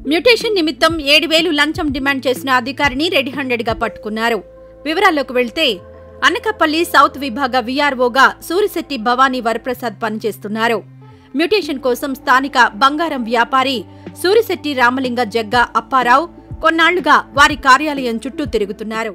mutation నిమిత్తం ఏడు వేలు లంచం డిమాండ్ చేసిన అధికారిని రెడ్ హ్యాండెడ్ గా పట్టుకున్నారు వివరాల్లోకి వెళ్తే అనకపల్లి సౌత్ విభాగ వీఆర్ఓగా సూరిశెట్టి భవానీ వరప్రసాద్ పనిచేస్తున్నారు మ్యుటేషన్ కోసం స్థానిక బంగారం వ్యాపారి సూరిశెట్టి రామలింగ జగ్గా అప్పారావు కొన్నాళ్లుగా వారి కార్యాలయం చుట్టూ తిరుగుతున్నారు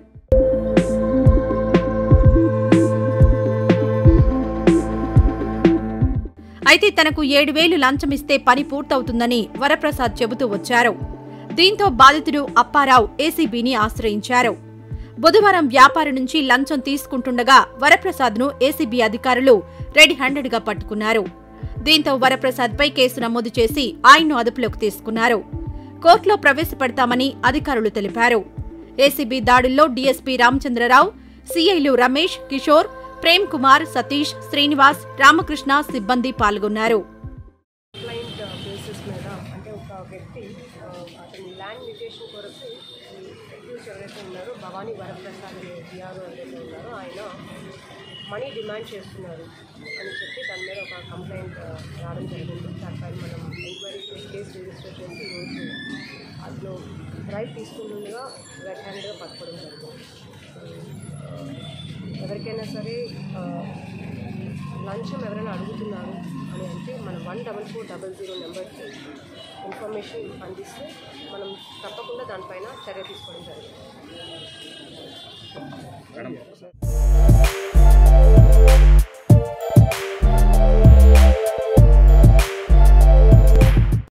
అయితే తనకు ఏడు వేలు లంచమిస్తే పని పూర్తవుతుందని వరప్రసాద్ చెబుతూ వచ్చారు దీంతో బాధితుడు అప్పారావు ఏసీబీని ఆశ్రయించారు బుధవారం వ్యాపారి నుంచి లంచం తీసుకుంటుండగా వరప్రసాద్ను ఏసీబీ అధికారులు రెడ్ హ్యాండెడ్ గా పట్టుకున్నారు దీంతో వరప్రసాద్పై కేసు నమోదు చేసి ఆయన్ను అదుపులోకి తీసుకున్నారు కోర్టులో ప్రవేశపెడతామని అధికారులు తెలిపారు ఏసీబీ దాడుల్లో డీఎస్పీ రామచంద్రరావు సీఐలు రమేష్ కిషోర్ ప్రేమ్ కుమార్ సతీష్ శ్రీనివాస్ రామకృష్ణ సిబ్బంది పాల్గొన్నారు క్లయింట్ బేసిస్ మీద అంటే ఒక వ్యక్తి ఆ, అతని ల్యాండ్ మ్యూటేషన్ కొరకు అక్యూజ్ ఎవరైతే ఉన్నారో భవానీ వరప్రసాద్ అనే బిఆర్ఓ ఎవరైతే ఉన్నారో ఆయన మనీ డిమాండ్ చేస్తున్నారు అని చెప్పి దాని మీద ఒక కంప్లైంట్ ఆ, రావడం జరిగింది దానిపైన మనం ఎంక్వైరీ చేసి కేసు రిజిస్టర్ చేసి ఈరోజు అందులో రైట్ తీసుకుంటుండగా రెడ్ హ్యాండ్గా పట్టుకోవడం జరిగింది ఆ, ఎవరికైనా సరే ఆ, లంచం ఎవరైనా అడుగుతున్నారు అని అంటే మనం one double four double zero నెంబర్కి ఇన్ఫర్మేషన్ అందిస్తే మనం తప్పకుండా దానిపైన చర్య తీసుకోవడం జరుగుతుంది